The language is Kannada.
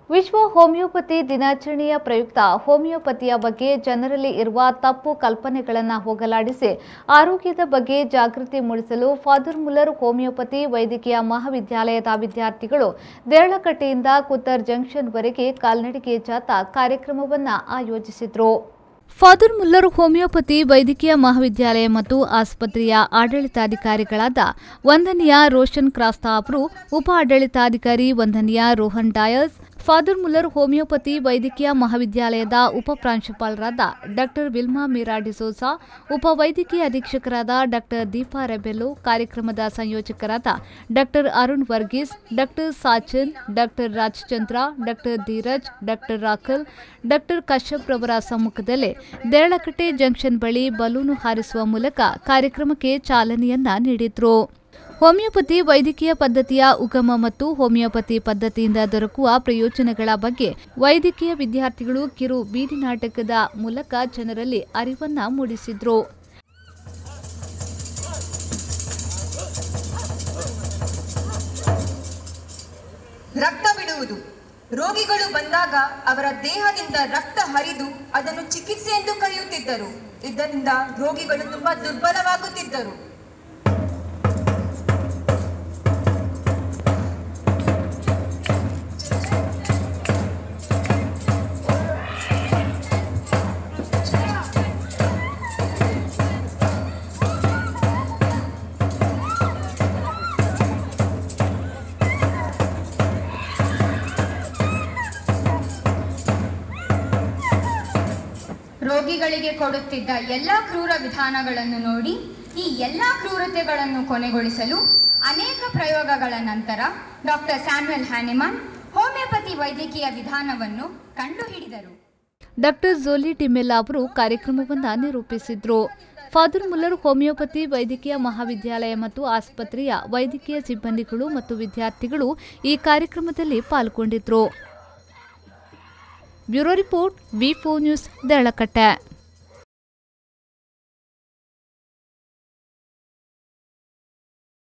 ವಿಶ್ವ ಹೋಮಿಯೋಪತಿ ದಿನಾಚರಣೆಯ ಪ್ರಯುಕ್ತ ಹೋಮಿಯೋಪತಿಯ ಬಗ್ಗೆ ಜನರಲ್ಲಿ ಇರುವ ತಪ್ಪು ಕಲ್ಪನೆಗಳನ್ನು ಹೋಗಲಾಡಿಸಿ ಆರೋಗ್ಯದ ಬಗ್ಗೆ ಜಾಗೃತಿ ಮೂಡಿಸಲು ಫಾದರ್ ಮುಲ್ಲರ್ ಹೋಮಿಯೋಪತಿ ವೈದ್ಯಕೀಯ ಮಹಾವಿದ್ಯಾಲಯದ ವಿದ್ಯಾರ್ಥಿಗಳು ದೇರಳಕಟ್ಟೆಯಿಂದ ಕುತ್ತರ್ ಜಂಕ್ಷನ್ವರೆಗೆ ಕಾಲ್ನಡಿಗೆ ಜಾಥಾ ಕಾರ್ಯಕ್ರಮವನ್ನು ಆಯೋಜಿಸಿದರು ಫಾದರ್ ಮುಲ್ಲರ್ ಹೋಮಿಯೋಪತಿ ವೈದ್ಯಕೀಯ ಮಹಾವಿದ್ಯಾಲಯ ಮತ್ತು ಆಸ್ಪತ್ರೆಯ ಆಡಳಿತಾಧಿಕಾರಿಗಳಾದ ವಂದನೀಯ ರೋಷನ್ ಕ್ರಾಸ್ತಾ ಅವರು ಉಪ ಆಡಳಿತಾಧಿಕಾರಿ ವಂದನೀಯ Rohan Dias father Muller homoeopathy ವೈದ್ಯಕೀಯ ಮಹಾವಿದ್ಯಾಲಯದ ಉಪ ಪ್ರಾಂಶುಪಾಲರಾದ ಡಾಕ್ಟರ್ ವಿಲ್ಮಾ ಮೀರಾ ಡಿಸೋಸಾ ಉಪ ವೈದ್ಯಕೀಯ ಅಧೀಕ್ಷಕರಾದ ಡಾಕ್ಟರ್ ದೀಪಾ ರೆಬೆಲ್ಲೋ ಕಾರ್ಯಕ್ರಮದ ಸಂಯೋಜಕರಾದ doctor Arun Varghese doctor Sachan doctor Rajachandra doctor Dheeraj doctor Rakhal doctor Kashyap ರವರ ಸಮ್ಮುಖದಲ್ಲೇ ದೇರಳಕಟ್ಟೆ ಜಂಕ್ಷನ್ ಬಳಿ ಬಲೂನು ಹಾರಿಸುವ ಮೂಲಕ ಕಾರ್ಯಕ್ರಮಕ್ಕೆ ಚಾಲನೆಯನ್ನ ನೀಡಿದ್ರು ಹೋಮಿಯೋಪತಿ ವೈದ್ಯಕೀಯ ಪದ್ಧತಿಯ ಉಗಮ ಮತ್ತು ಹೋಮಿಯೋಪತಿ ಪದ್ಧತಿಯಿಂದ ದೊರಕುವ ಪ್ರಯೋಜನಗಳ ಬಗ್ಗೆ ವೈದ್ಯಕೀಯ ವಿದ್ಯಾರ್ಥಿಗಳು ಕಿರು ಬೀದಿ ನಾಟಕದ ಮೂಲಕ ಜನರಲ್ಲಿ ಅರಿವನ್ನ ಮೂಡಿಸಿದ್ರು ರಕ್ತ ಬಿಡುವುದು ರೋಗಿಗಳು ಬಂದಾಗ ಅವರ ದೇಹದಿಂದ ರಕ್ತ ಹರಿದು ಅದನ್ನು ಚಿಕಿತ್ಸೆ ಎಂದು ಕರೆಯುತ್ತಿದ್ದರು ಇದರಿಂದ ರೋಗಿಗಳು ತುಂಬಾ ದುರ್ಬಲವಾಗುತ್ತಿದ್ದರು ರೋಗಿಗಳಿಗೆ ಕೊಡುತ್ತಿದ್ದ ಎಲ್ಲ ಕ್ರೂರ ವಿಧಾನಗಳನ್ನು ನೋಡಿ ಈ ಎಲ್ಲ ಕ್ರೂರತೆಗಳನ್ನು ಕೊನೆಗೊಳಿಸಲು ಅನೇಕ ಪ್ರಯೋಗಗಳ ನಂತರ ಡಾಕ್ಟರ್ ಸ್ಯಾಮ್ಯುಯಲ್ ಹ್ಯಾನಿಮನ್ ಹೋಮಿಯೋಪತಿ ವೈದ್ಯಕೀಯ ವಿಧಾನವನ್ನು ಕಂಡುಹಿಡಿದರು ಡಾಕ್ಟರ್ ಜೋಲಿ ಟಿಮೆಲ್ಲಾ ಅವರು ಕಾರ್ಯಕ್ರಮವನ್ನು ನಿರೂಪಿಸಿದ್ರು ಫಾದರ್ ಮುಲ್ಲರ್ ಹೋಮಿಯೋಪತಿ ವೈದ್ಯಕೀಯ ಮಹಾವಿದ್ಯಾಲಯ ಮತ್ತು ಆಸ್ಪತ್ರೆಯ ವೈದ್ಯಕೀಯ ಸಿಬ್ಬಂದಿಗಳು ಮತ್ತು ವಿದ್ಯಾರ್ಥಿಗಳು ಈ ಕಾರ್ಯಕ್ರಮದಲ್ಲಿ ಪಾಲ್ಗೊಂಡಿದ್ರು bureau report V four news ದೇಳಕಟ್ಟೆ